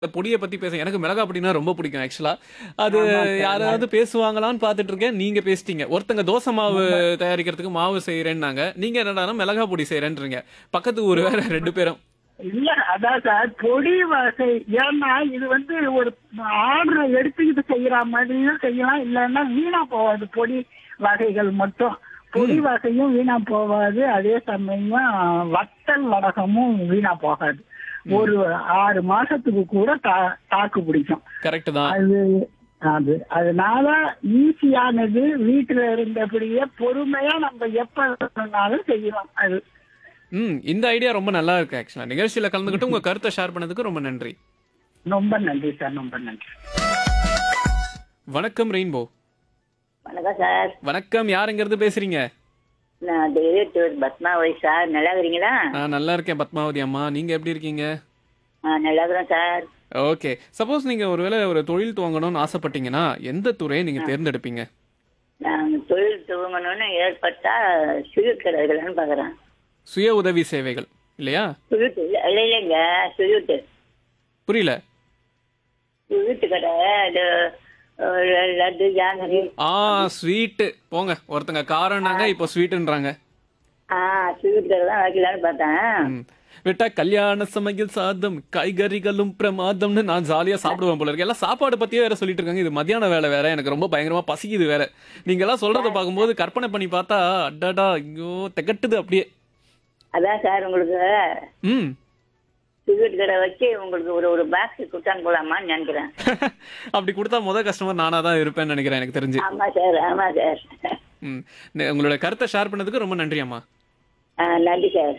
பொடிய பத்தி பேச எனக்கு மிளகா பொடினா ரொம்ப பிடிக்கும் ஆக்சுவலா அது ஆமா சார். யாராவது பேசுவாங்களான்னு பாத்துட்டு இருக்கேன் நீங்க பேசிட்டீங்க ஒருத்தங்க தோசை மாவு தயாரிக்கிறதுக்கு மாவு செய்யறேன்னாங்க நீங்க என்னடானா மிளகா பொடி செய்யறேன்றீங்க பக்கத்து ஊர் வேற ரெண்டு பேரும் இல்ல அதான் சார் பொடி வகை ஏன்னா இது வந்து ஒரு ஆர்டர் எடுத்துக்கிட்டு செய்யற மாதிரியும் செய்யலாம் இல்லைன்னா வீணா போகாது பொடி வகைகள் மட்டும் பொடி வகையும் வீணா போகாது அதே சமயம் வத்தல் வடகமும் வீணா போகாது ஒரு ஆறு மாசத்துக்கு கூட தா- தாக்கு பிடிக்கும் கரெக்ட் தான் அது அது அதனால ஈஸியானது வீட்டுல இருந்தபடியே பொறுமையா நம்ம எப்ப வேணும்னாலும் செய்யலாம் அது ம் இந்த ஐடியா ரொம்ப நல்லா இருக்கு ஆக்சுவலா நிகழ்ச்சியில கலந்துக்கிட்டு உங்க கருத்தை ஷேர் பண்ணதுக்கு ரொம்ப நன்றி ரொம்ப நன்றி சார் ரொம்ப நன்றி வணக்கம் ரெயின்போ வணக்கம் சார் வணக்கம் யாருங்கிறது பேசுறீங்க நான் டேவிட் பத்மாவதி சார் நல்லா இருக்கிறீங்களா நான் நல்லா இருக்கேன் பத்மாவதி அம்மா நீங்க எப்படி இருக்கீங்க ஆ நல்லா இருக்கிறேன் சார் ஓகே சப்போஸ் நீங்க ஒருவேளை ஒரு தொழில் துவங்கணும்னு ஆசைப்பட்டீங்கன்னா எந்த துறையை நீங்க தேர்ந்தெடுப்பீங்க நான் தொழில் துவங்கணும்னு ஏற்பட்டா சுயுட் கடைகள்னு பார்க்குறேன் சுய உதவி சேவைகள் இல்லையா சுயுட் இல்லை இல்லை இல்லைங்க சுயுட்டு புரியல சுயுட்டு கடை இது அஹ், லட்டு ஜாங்கிரி ஆ ஸ்வீட்டு போங்க ஒருத்தங்க காரம்னாங்க இப்போ ஸ்வீட்டுன்றாங்க ஆ சுயுட் கடை தான் வைக்கலான்னு பார்த்தேன் ம். விட்டா கல்யாண சமையல் சாதம் காய்கறிகளும் பிரமாதம்னு நான் ஜாலியா சாப்பிடுவேன் போல இருக்கு எல்லாம் சாப்பாடு பத்தியே வேற சொல்லிட்டு இருக்காங்க இது மத்தியான வேலை வேற எனக்கு ரொம்ப பயங்கரமா பசிக்குது வேற நீங்க எல்லாம் சொல்றத பார்க்கும்போது கற்பனை பண்ணி பார்த்தா அடடா ஐயோ திகட்டுது அப்படியே அதான் சார் உங்களுக்கு ம் சுயுட் கடை வச்சு உங்களுக்கு ஒரு ஒரு பாக்ஸ் கொடுத்தான்னு போலாமான்னு நினைக்கிறேன் அப்படி கொடுத்தா முத கஸ்டமர் நானா தான் இருப்பேன்னு நினைக்கிறேன் எனக்கு தெரிஞ்சு ஆமா சார் ஆமா சார் ம் நே- உங்களோட கருத்தை ஷேர் பண்ணதுக்கு ரொம்ப நன்றி அம்மா ஆ, நன்றி சார்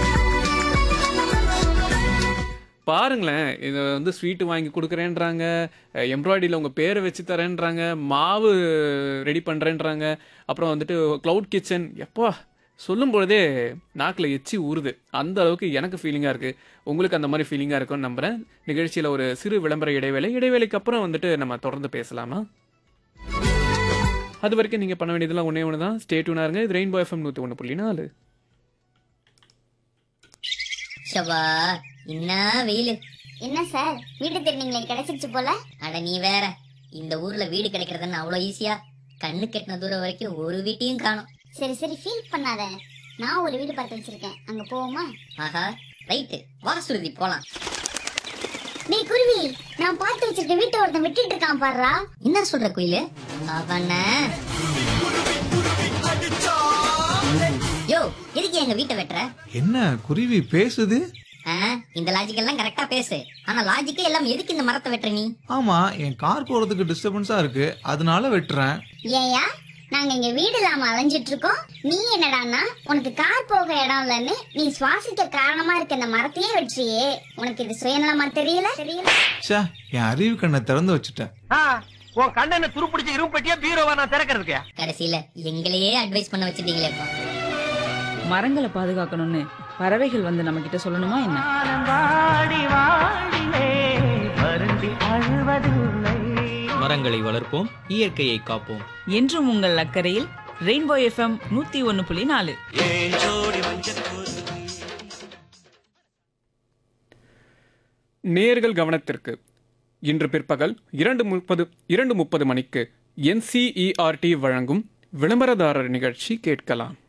பாருங்களேன் இது வந்து ஸ்வீட்டு வாங்கி கொடுக்குறேன்றாங்க எம்ப்ராய்டரியில் உங்கள் பேரை வச்சு தரேன்றாங்க மாவு ரெடி பண்ணுறேன்றாங்க அப்புறம் வந்துட்டு க்ளவுட் கிச்சன் எப்பா சொல்லும் பொழுதே நாக்கில் எச்சி ஊறுது அந்த அளவுக்கு எனக்கு ஃபீலிங்காக இருக்குது உங்களுக்கு அந்த மாதிரி ஃபீலிங்காக இருக்கும்னு நம்புகிறேன் நிகழ்ச்சியில் ஒரு சிறு விளம்பர இடைவேளை இடைவேளைக்கு அப்புறம் வந்துட்டு நம்ம தொடர்ந்து பேசலாமா அது வரைக்கும் நீங்கள் பண்ண வேண்டியதெல்லாம் ஒன்றே ஒன்று தான் ஸ்டேட்யூனாக இருங்க இது ரெயின்போ எஃப்எம் நூற்றி ஒன்று புள்ளி நாலு ஷபா என்ன வெயிலு என்ன சார் வீடு திருநீங்களே கிடைச்சிருச்சு போல அட நீ வேற இந்த ஊர்ல வீடு கிடைக்கிறதுன்னு அவ்வளோ ஈஸியா கண்ணு கெட்டின தூரம் வரைக்கும் ஒரு வீட்டையும் காணும் சரி சரி ஃபீல் பண்ணாத நான் ஒரு வீடு பார்த்து வச்சிருக்கேன் அங்க போவோமா ஆஹா ரைட்டு வா சுருதி போலாம் டேய் குருவி நான் பார்த்து வச்சிருக்க வீட்டை ஒருத்தன் விட்டுட்டு இருக்கான் பாருடா என்ன சொல்ற குயிலு அவன யோ எதுக்கு எங்க வீட்டை வெட்டுற என்ன குருவி பேசுது ஆ, இந்த லாஜிக் எல்லாம் கரெக்டா பேசு ஆனா லாஜிக்கே எல்லாம் எதுக்கு இந்த மரத்தை வெட்டுற நீ ஆமா என் கார் போறதுக்கு டிஸ்டர்பன்ஸா இருக்கு அதனால வெட்டுறேன் ஏயா நாங்க இங்க வீடு இல்லாம அலைஞ்சிட்டு இருக்கோம் நீ என்னடான்னா உனக்கு கார் போக இடம் இல்லைன்னு நீ சுவாசிக்க காரணமா இருக்க இந்த மரத்தையே வெற்றியே உனக்கு இது சுயநலமா தெரியல தெரியல ச்சே என் அறிவு கண்ணை திறந்து வச்சுட்டேன் ஆ, உன் கண்ணனை துருப்பிடிச்ச இரும்பு பெட்டியா பீரோவா நான் திறக்கிறதுக்கு கடைசியில எங்களையே அட்வைஸ் பண்ண வச்சிட்டீங்களேப்பா மரங்களை பாதுகாக்கணும்னு பறவைகள் வந்து நம்ம கிட்ட சொல்லணுமா என்ன வாடி வாடிலே வருந்தி அழுவதில்லை மரங்களை வளர்ப்போம் இயற்கையை காப்போம் என்றும் உங்கள் அக்கறையில் ரெயின்போ எஃப்எம் நூத்தி ஒன்னு புள்ளி நாலு நேர்கள் கவனத்திற்கு இன்று பிற்பகல் இரண்டு முப்பது இரண்டு முப்பது மணிக்கு என்சிஇஆர்டி வழங்கும் விளம்பரதாரர் நிகழ்ச்சி கேட்கலாம்